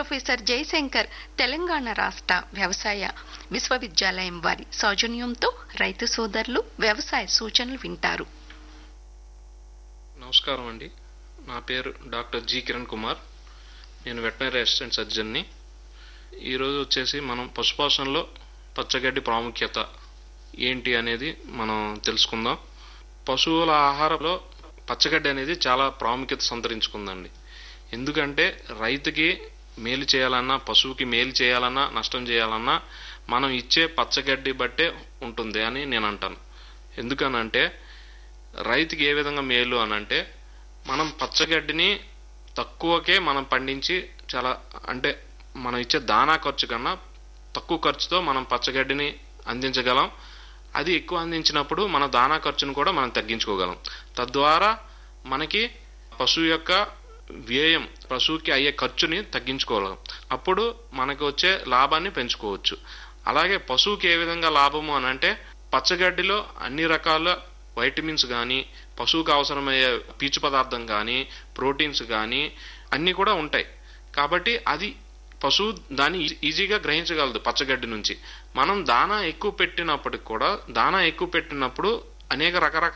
professor Jayashankar Telangana రాష్ట్ర వ్యవసాయ విశ్వవిద్యాలయం వారి సౌజన్యంతో రైతు సోదరులు వ్యవసాయ సూచనలు వింటారు నమస్కారం అండి నా పేరు డాక్టర్ జి కిరణ్ కుమార్ నేను వెటనరీ అసిస్టెంట్ సర్జన్ని ఈరోజు వచ్చేసి మనం పశుపోషణలో పచ్చగడ్డి ప్రాముఖ్యత ఏంటి అనేది మనం తెలుసుకుందాం పశువుల ఆహారంలో పచ్చగడ్డి అనేది చాలా ప్రాముఖ్యత సంతరించుకుందండి ఎందుకంటే రైతుకి మేలు చేయాలన్నా పశువుకి మేలు చేయాలన్నా నష్టం చేయాలన్నా మనం ఇచ్చే పచ్చగడ్డి బట్టే ఉంటుంది అని నేను అంటాను ఎందుకనంటే రైతుకి ఏ విధంగా మేలు అని అంటే మనం పచ్చగడ్డిని తక్కువకే మనం పండించి చాలా అంటే మనం ఇచ్చే దానా ఖర్చు కన్నా తక్కువ ఖర్చుతో మనం పచ్చగడ్డిని అందించగలం అది ఎక్కువ అందించినప్పుడు మన దానా ఖర్చును కూడా మనం తగ్గించుకోగలం తద్వారా మనకి పశువు యొక్క వ్యయం పశువుకి అయ్యే ఖర్చుని తగ్గించుకోగలం అప్పుడు మనకు వచ్చే లాభాన్ని పెంచుకోవచ్చు అలాగే పశువుకి ఏ విధంగా లాభము అని అంటే పచ్చగడ్డిలో అన్ని రకాల వైటమిన్స్ కానీ పశువుకు అవసరమయ్యే పీచు పదార్థం కానీ ప్రోటీన్స్ కానీ అన్నీ కూడా ఉంటాయి కాబట్టి అది పశువు దాన్ని ఈజీగా గ్రహించగలదు పచ్చగడ్డి నుంచి మనం దానా ఎక్కువ పెట్టినప్పటికి కూడా దానా ఎక్కువ పెట్టినప్పుడు అనేక రకరకాల